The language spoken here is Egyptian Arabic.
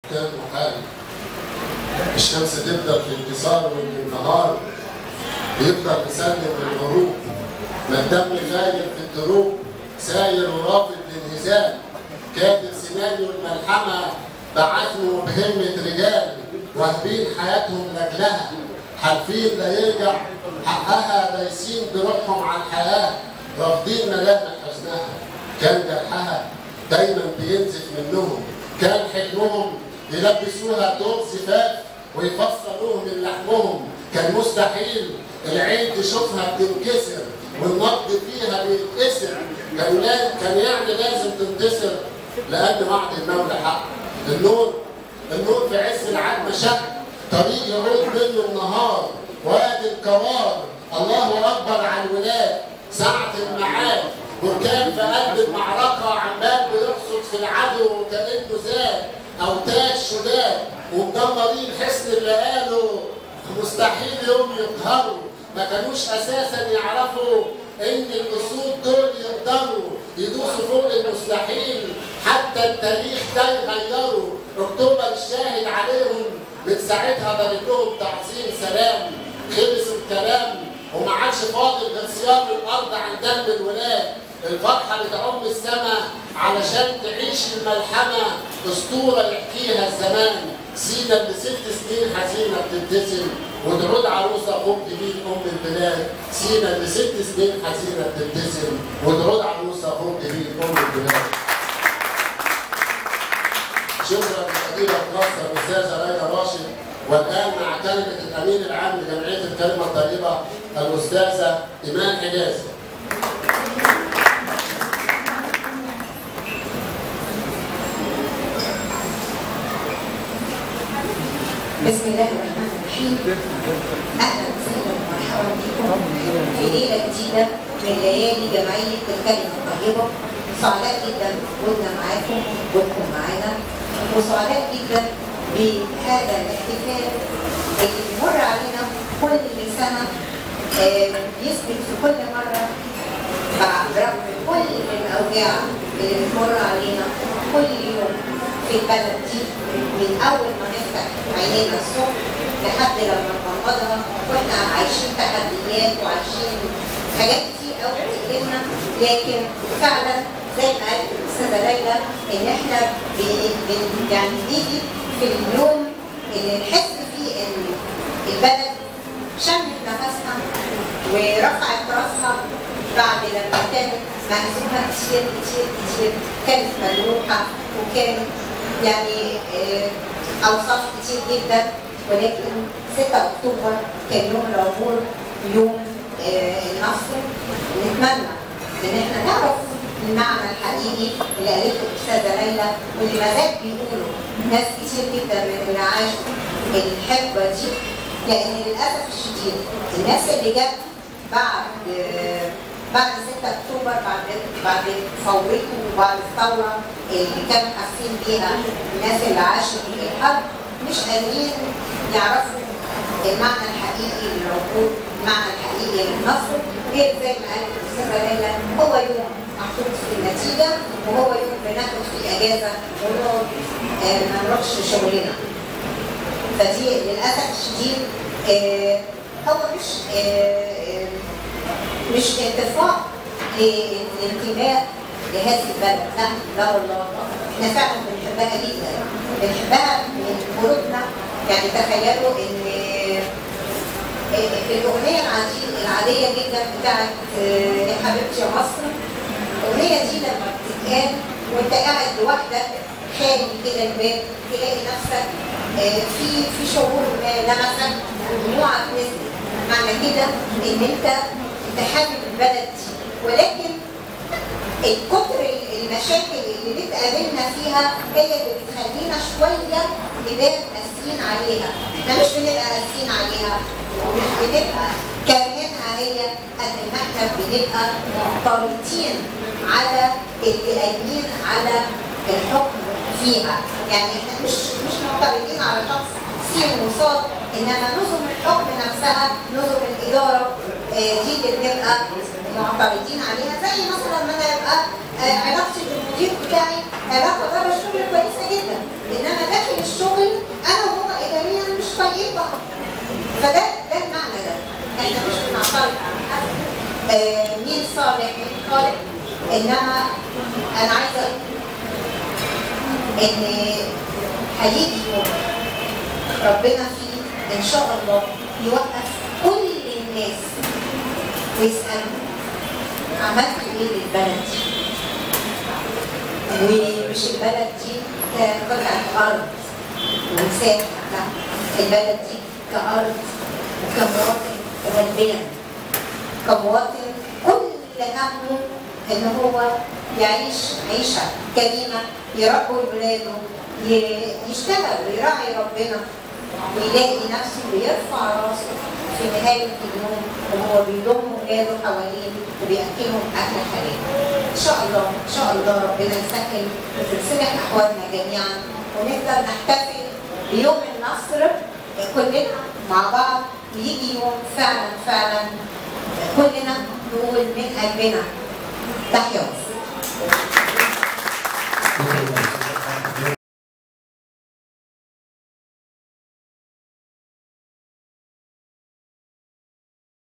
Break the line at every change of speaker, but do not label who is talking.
كان محارب الشمس تبدا في الانتصار والنهار بيفضل مسلم للغروب ما الدم غاير في الدروب ساير ورافض للهزال كاتب سيناريو الملحمه بعزم وبهمه رجال واهبين حياتهم لاجلها حالفين لا يرجع حقها دايسين بروحهم على الحياه رافضين ملامح حزنها كان جرحها دايما بينزف منهم كان حلمهم يلبسوها دور زفاف ويفصلوه من لحمهم كان مستحيل العين تشوفها بتنكسر والنقد فيها بيتكسر كان لا كان يعني لازم تنتصر لان وعد المولى حق النور النور في عز العتمه شق طريق يعود منه النهار وادي الكوار الله اكبر على الولاد ساعة المعاد بركان في قلب المعركة عمال بيرصد في العدو وكأنه زاد أو تاج شداد ومدمرين حصن اللي قالوا مستحيل يوم يقهروا ما كانوش أساسا يعرفوا إن الأسود دول يقدروا يدوسوا فوق المستحيل حتى التاريخ ده يغيروا أكتوبر الشاهد عليهم من ساعتها ضرب لهم تعظيم سلام خلص الكلام وما عادش فاضل غير صيام الارض عن دم الولاد الفرحه بتعم السماء علشان تعيش الملحمه اسطوره يحكيها الزمان سينا اللي ست سنين حزينه بتبتسم وتعود عروسه ام جميل ام البلاد سينا اللي ست سنين حزينه بتبتسم وتعود عروسه ام جميل ام البلاد شكرا للأديبة مصر الأستاذة ليلى راشد والآن مع كلمة الأمين العام لجمعية الكلمة الطيبة الأستاذة إيمان حجازي.
بسم الله الرحمن الرحيم اهلا وسهلا ومرحبا بكم في ليله جديده من ليالي جمعيه الكلمه الطيبه سعداء جدا بوجودنا معاكم وجودكم معانا وسعداء جدا بهذا الاحتفال اللي بيمر علينا كل سنه آه، بيثبت في كل مره برغم كل الاوجاع اللي بتمر علينا كل يوم في البلد دي من اول ما نفتح عينينا الصبح لحد لما نغمضها واحنا عايشين تحديات وعايشين حاجات كتير قوي بتقلقنا لكن فعلا زي ما قالت الاستاذه ليلى ان احنا بن- بن- يعني بنيجي في اليوم اللي نحس فيه ان البلد شمت نفسها ورفعت راسها بعد لما كانت مهزومه كتير كتير كتير كانت مجروحه وكانت يعني آه، اوصاف كتير جدا ولكن 6 اكتوبر كان يوم العبور يوم آه، النصر نتمنى ان احنا نعرف المعنى الحقيقي اللي قالته الاستاذه ليلى واللي ما زال بيقولوا ناس كتير جدا من اللي عاشوا الحقبه دي لان للاسف الشديد الناس اللي جت بعد آه، بعد 6 اكتوبر بعد بعد ثورته وبعد الثوره اللي كانوا حاسين بيها الناس اللي عاشوا في الحرب مش قادرين يعرفوا المعنى الحقيقي للعقول المعنى الحقيقي للنصر غير زي ما قالت الاستاذه ليلى هو يوم محطوط في النتيجه وهو يوم بناخد فيه اجازه ونقعد آه، ما نروحش شغلنا فدي للاسف الشديد آه، هو مش آه، آه، مش انتفاع للانتماء لهذه البلد لا لا والله احنا فعلا بنحبها جدا بنحبها من قلوبنا يعني تخيلوا ان الاغنيه العادية العاديه جدا بتاعت يا حبيبتي يا مصر الاغنيه دي لما بتتقال وانت قاعد لوحدك خالي كده الباب تلاقي نفسك آه، في في شعور ما لمسك ودموعك نزلت معنى كده ان انت انت حابب البلد دي ولكن الكتر المشاكل اللي بتقابلنا فيها هي اللي بتخلينا شويه نبقى قاسيين عليها، احنا مش بنبقى قاسيين عليها ومش بنبقى كارهينها هي قد ما احنا بنبقى معترضين على اللي قايمين على الحكم فيها، يعني احنا مش مش معترضين على شخص سين وصاد انما نظم الحكم نفسها نظم الاداره آه، دي اللي بنبقى معترضين عليها زي مثلا ما انا يبقى آه، علاقتي بالمدير بتاعي علاقه بره الشغل كويسه جدا انما داخل الشغل آه، مين صالح مين خالق انما انا عايزه اقول ان هيجي يوم ربنا فيه ان شاء الله يوقف كل الناس ويسالوا عملتوا ايه للبلد دي؟ ومش البلد دي كقطعة أرض ومساحة لا البلد دي كأرض وكمواطن غالبيا كمواطن كل همه إن هو يعيش عيشة كريمة يربوا ولاده ي- يشتغل ويراعي ربنا ويلاقي نفسه ويرفع راسه في نهاية اليوم وهو بيضم ولاده حواليه وبيأكلهم أكل حلال. إن شاء الله إن شاء الله ربنا يسهل وتتصلح أحوالنا جميعا ونقدر نحتفل بيوم النصر كلنا مع بعض ويجي يوم فعلا فعلا كلنا نقول من قلبنا تحيا مصر.